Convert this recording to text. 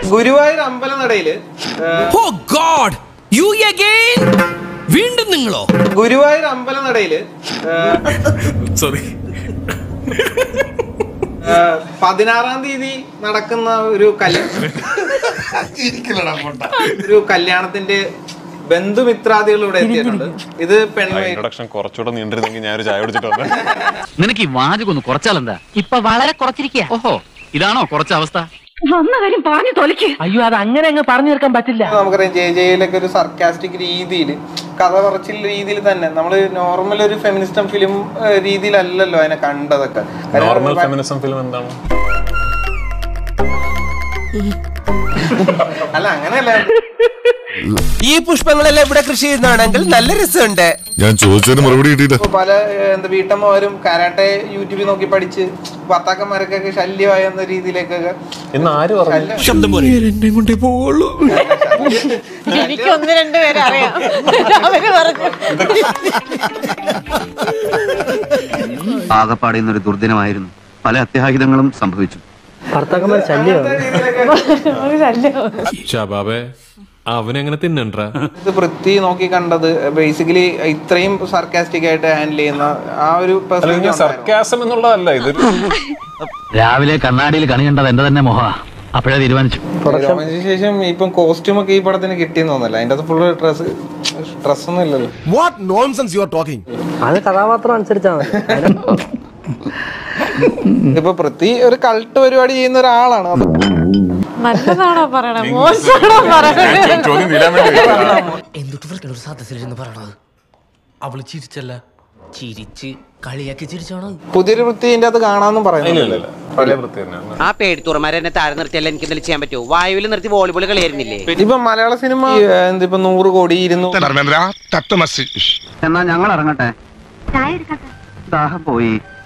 ഗുരുവായൂർ അമ്പലനടയില് ആ, ഓ God you again വീണ്ടും നിങ്ങളോ ഗുരുവായൂർ അമ്പലനടയില് ആ, സോറി ആ, പതിനാറാം തീയതി നടക്കുന്ന ഒരു കല്യാണം ഒരു കല്യാണത്തിന്റെ ബന്ധുമിത്രാദികൾ ഇവിടെ എത്തിയിട്ടുണ്ട് ഇത് പെൺവൈ ഇൻട്രൊഡക്ഷൻ കുറച്ചുകൂടെ നീണ്ടിരുന്നെങ്കിൽ ഞാൻ ഒരു ചായ കുടിച്ചിട്ട് വന്നേ നിനക്ക് ഈ വാചകം ഒന്ന് കുറച്ചാലെന്താ ഇപ്പൊ വളരെ കുറച്ചിരിക്കുക ഓഹോ ഇതാണോ കുറച്ച അവസ്ഥ വന്ന കാര്യം പറഞ്ഞു തൊലക്ക് അയ്യോ അത് അങ്ങനെ അങ്ങ് പറഞ്ഞു തീർക്കാൻ പറ്റില്ല നമുക്കറിയാം ജെ ജെയിലൊക്കെ ഒരു സർക്കാസ്റ്റിക് രീതിയിൽ കഥ പറച്ചിൽ രീതിയിൽ തന്നെ നമ്മൾ നോർമൽ ഒരു ഫെമിനിസ്റ്റം ഫിലിം രീതിയിലല്ലല്ലോ അതിനെ കണ്ടതൊക്കെ കാര്യം നോർമൽ ഭ- ഫെമിനിസം ഫിലിം എന്താണ് അല്ല അങ്ങനെയല്ല ഈ പുഷ്പങ്ങളെല്ലാം ഇവിടെ കൃഷി ചെയ്യുന്നതാണെങ്കിൽ നല്ല രസമുണ്ട് ഞാൻ ചോദിച്ചതിന് മറുപടി കിട്ടിയില്ല ഇപ്പൊ പല ഏഹ്, എന്താ വീട്ടമ്മമാരും കരാട്ടെ യൂട്യൂബിൽ നോക്കി പഠിച്ച് ഭർത്താക്കന്മാർക്കൊക്കെ ശല്യമായ എന്ന രീതിയിലേക്കൊക്കെ ഇന്ന് ആര് പറഞ്ഞു ശബ്ദം പോലെ എന്നെ കൊണ്ടേ പോവുള്ളൂ എനിക്ക് ഒന്ന് രണ്ട് പേരെ അറിയാം അവര് പറഞ്ഞു ആകപ്പാടെ ഇന്നൊരു ദുർദിനമായിരുന്നു പല അത്യാഹിതങ്ങളും സംഭവിച്ചു ഭർത്താക്കന്മാർ ശല്യമാണ് ഒരു ശല്യം ഷാബാബേ അവനെങ്ങനെ തിന്നണ്ടാ ഇത് വൃത്തി നോക്കി കണ്ടത് ബേസിക്കലി ഇത്രയും സർക്കാസ്റ്റിക് ആയിട്ട് ഹാൻഡിൽ ചെയ്യുന്ന ആ ഒരു personality ഉണ്ടായിരുന്നു. സർക്കാസം എന്നുള്ളതല്ല ഇതൊരു രാവിലെ കണ്ണാടിയിൽ കണി കണ്ടത് എന്റെ തന്നെ മോഹ അപ്പോഴേ തീരുമാനിച്ചു രോമഞ്ചിന് ശേഷം ഇപ്പം കോസ്റ്റ്യൂം ഒക്കെ ഈ പടത്തിന് കിട്ടിയെന്ന് തോന്നല്ല അതിന്റെ അകത്ത് ഫുള്ള് ഡ്രസ് ഡ്രസ് ഒന്നും ഇല്ലല്ലോ what nonsense you are talking അത് കഥാപാത്രം അനുസരിച്ചാണ് ഇപ്പൊ പൃഥ്വി ഒരു കൾട്ട് പരിപാടി ചെയ്യുന്ന ഒരാളാണ് അത് നല്ലതാണോ പറയണേ മോശമാണോ പറയണേ ചോദ്യം തീരാൻ വേണ്ടി എന്തുട്ട് വൃത്തിയുടെ ഒരു സദസ്സിലിരുന്ന് പറയണത് അവള് ചിരിച്ചല്ല ചിരിച്ച് കളിയാക്കി ചിരിച്ചാണ് പുതിയൊരു വൃത്തി ഇതിന്റെ അത് കാണാന്നും പറയുന്നില്ല പഴയ വൃത്തി തന്നെയാണ് ആ പേടിത്തുറമാരെ എന്നെ താഴെ നിർത്തിയാൽ എനിക്ക് എന്തെങ്കിലും ചെയ്യാൻ പറ്റുമോ വായുവിൽ നിർത്തി വോളിബോൾ കളിയായിരുന്നില്ലേ ഇപ്പൊ മലയാള സിനിമ എന്തിപ്പോ നൂറ് കോടി ഇരുന്നൂറ് എന്നാ ഞങ്ങൾ ഇറങ്ങട്ടെ ദാഹം പോയി